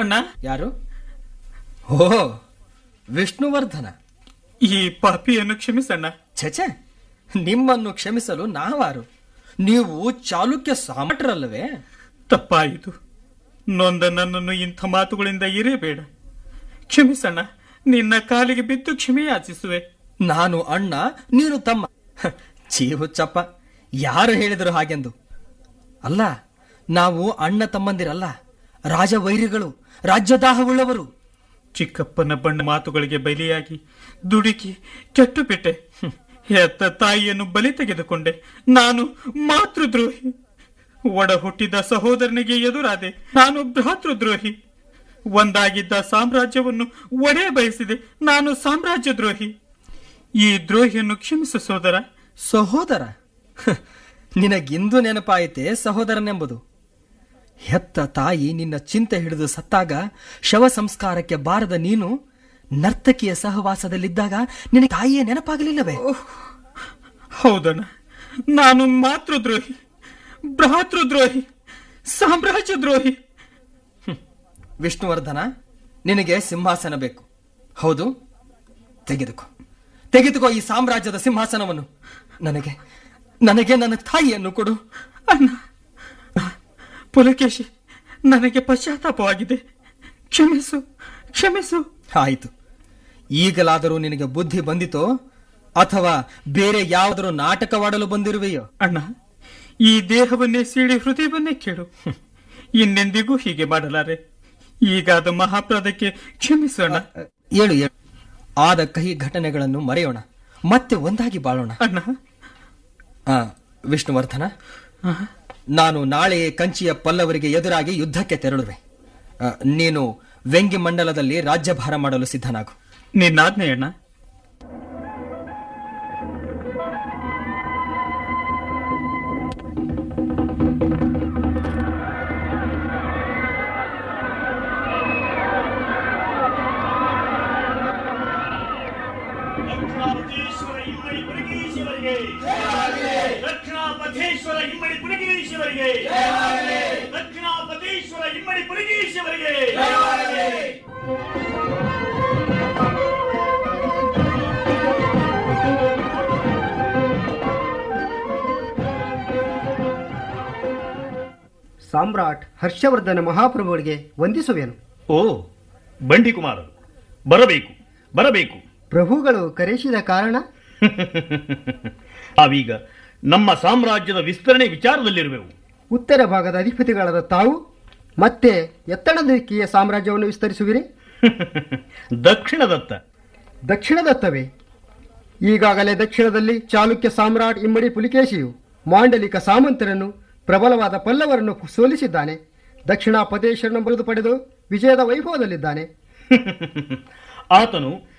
ಅಣ್ಣ ಯಾರು ಓ ವಿಷ್ಣುವರ್ಧನ ಈ ಪಾಪಿಯನ್ನು ಕ್ಷಮಿಸಣ್ಣ ಛೆಛೆ ನಿಮ್ಮನ್ನು ಕ್ಷಮಿಸಲು ನಾವಾರು ನೀವು ಚಾಲುಕ್ಯ ಸಾಮಟರಲ್ಲವೇ ತಪ್ಪಾಯಿತು ನೊಂದ ನನ್ನನ್ನು ಇಂಥ ಮಾತುಗಳಿಂದ ಇರೇಬೇಡ ಕ್ಷಮಿಸಣ್ಣ ನಿನ್ನ ಕಾಲಿಗೆ ಬಿದ್ದು ಕ್ಷಮೆ ಯಾಚಿಸುವೆ ನಾನು ಅಣ್ಣ ನೀನು ತಮ್ಮ ಹ, ಛೀ ಹುಚ್ಚಪ್ಪ ಯಾರು ಹೇಳಿದರು ಹಾಗೆಂದು ಅಲ್ಲ ನಾವು ಅಣ್ಣ ತಮ್ಮಂದಿರಲ್ಲ ರಾಜವೈರಿಗಳು ರಾಜ್ಯದಾಹವುಳ್ಳವರು ಚಿಕ್ಕಪ್ಪನ ಬಣ್ಣ ಮಾತುಗಳಿಗೆ ಬಲಿಯಾಗಿ ದುಡುಕಿ ಕೆಟ್ಟು ಬಿಟ್ಟೆ ಹೆತ್ತ ತಾಯಿಯನ್ನು ಬಲಿ ತೆಗೆದುಕೊಂಡೆ ನಾನು ಮಾತೃದ್ರೋಹಿ ಒಡ ಹುಟ್ಟಿದ ಸಹೋದರನಿಗೆ ಎದುರಾದೆ ನಾನು ಭ್ರಾತೃದ್ರೋಹಿ ಒಂದಾಗಿದ್ದ ಸಾಮ್ರಾಜ್ಯವನ್ನು ಒಡೆ ಬಯಸಿದೆ ನಾನು ಸಾಮ್ರಾಜ್ಯ ದ್ರೋಹಿ ಈ ದ್ರೋಹಿಯನ್ನು ಕ್ಷಮಿಸು ಸೋದರ ಸಹೋದರ ಹ, ನಿನಗಿಂದು ನೆನಪಾಯಿತೆ ಸಹೋದರನೆಂಬುದು ಹೆತ್ತ ತಾಯಿ ನಿನ್ನ ಚಿಂತೆ ಹಿಡಿದು ಸತ್ತಾಗ ಶವ ಸಂಸ್ಕಾರಕ್ಕೆ ಬಾರದ ನೀನು ನರ್ತಕಿಯ ಸಹವಾಸದಲ್ಲಿದ್ದಾಗ ನಿನಗೆ ತಾಯಿಯೇ ನೆನಪಾಗಲಿಲ್ಲವೇ ಹೌದಣ್ಣ ನಾನು ಮಾತೃದ್ರೋಹಿ ಭ್ರಾತೃದ್ರೋಹಿ ಸಾಮ್ರಾಜ್ಯ ದ್ರೋಹಿ ವಿಷ್ಣುವರ್ಧನ ನಿನಗೆ ಸಿಂಹಾಸನ ಬೇಕು ಹೌದು ತೆಗೆದುಕೋ ತೆಗೆದುಕೋ ಈ ಸಾಮ್ರಾಜ್ಯದ ಸಿಂಹಾಸನವನ್ನು ನನಗೆ ನನಗೆ ನನ್ನ ತಾಯಿಯನ್ನು ಕೊಡು ಅಣ್ಣ ಪುಲಕೇಶಿ ನನಗೆ ಪಶ್ಚಾತ್ತಾಪವಾಗಿದೆ ಕ್ಷಮಿಸು ಕ್ಷಮಿಸು ಆಯಿತು ಈಗಲಾದರೂ ನಿನಗೆ ಬುದ್ಧಿ ಬಂದಿತೋ ಅಥವಾ ಬೇರೆ ಯಾವುದಾದರೂ ನಾಟಕವಾಡಲು ಬಂದಿರುವೆಯೋ ಅಣ್ಣ ಈ ದೇಹವನ್ನೇ ಸೀಳಿ ಹೃದಯವನ್ನೇ ಕೇಳು ಇನ್ನೆಂದಿಗೂ ಹೀಗೆ ಮಾಡಲಾರೆ ಈಗಾದ ಮಹಾಪ್ರಾದಕ್ಕೆ ಕ್ಷಮಿಸು ಅಣ್ಣ ಏಳು ಏಳು ಆದ ಕಹಿ ಘಟನೆಗಳನ್ನು ಮರೆಯೋಣ ಮತ್ತೆ ಒಂದಾಗಿ ಬಾಳೋಣ ಅಣ್ಣ ಆ, ವಿಷ್ಣುವರ್ಧನ ನಾನು ನಾಳೆ ಕಂಚಿಯ ಪಲ್ಲವರಿಗೆ ಎದುರಾಗಿ ಯುದ್ಧಕ್ಕೆ ತೆರಳುವೆ ಆ, ನೀನು ವ್ಯಂಗ್ಯ ಮಂಡಲದಲ್ಲಿ ರಾಜ್ಯಭಾರ ಮಾಡಲು ಸಿದ್ಧನಾಗು ನಿನ್ನಾಜ್ಞೆ ಅಣ್ಣ ದಕ್ಷಿಣಾಪಥೇಶ್ವರ ಇಮ್ಮಡಿ ಪುರಗೀಶ್ವರಿಗೆ ದಕ್ಷಿಣಾಪಥೇಶ್ವರ ಇಮ್ಮಡಿ ಪುರಗೀಶ್ವರಿಗೆ ದಕ್ಷಿಣಾಪಥೇಶ್ವರ ಇಮ್ಮಡಿ ಪುರಗೀಶ್ವರಿಗೆ ಸಾಮ್ರಾಟ್ ಹರ್ಷವರ್ಧನ ಮಹಾಪ್ರಭುಗಳಿಗೆ ವಂದಿಸುವೆನು ಓ ಬಂಡಿ ಕುಮಾರರು ಬರಬೇಕು ಬರಬೇಕು ಪ್ರಭುಗಳು ಕರೆಸಿದ ಕಾರಣ ನಾವೀಗ ನಮ್ಮ ಸಾಮ್ರಾಜ್ಯದ ವಿಸ್ತರಣೆ ವಿಚಾರದಲ್ಲಿರುವೆವು ಉತ್ತರ ಭಾಗದ ಅಧಿಪತಿಗಳಾದ ತಾವು ಮತ್ತೆ ಎತ್ತಣದ ದಿಕ್ಕಿಯ ಸಾಮ್ರಾಜ್ಯವನ್ನು ವಿಸ್ತರಿಸುವಿರಿ ದಕ್ಷಿಣದತ್ತ ದಕ್ಷಿಣದತ್ತವೇ ಈಗಾಗಲೇ ದಕ್ಷಿಣದಲ್ಲಿ ಚಾಲುಕ್ಯ ಸಾಮ್ರಾಟ್ ಇಮ್ಮಡಿ ಪುಲಿಕೇಶಿಯು ಮಾಂಡಲಿಕ ಸಾಮಂತರನ್ನು ಪ್ರಬಲವಾದ ಪಲ್ಲವರನ್ನು ಸೋಲಿಸಿದ್ದಾನೆ ದಕ್ಷಿಣಾಪದೇಶರನ್ನು ಬರೆದು ಪಡೆದು ವಿಜಯದ ವೈಭವದಲ್ಲಿದ್ದಾನೆ ಆತನು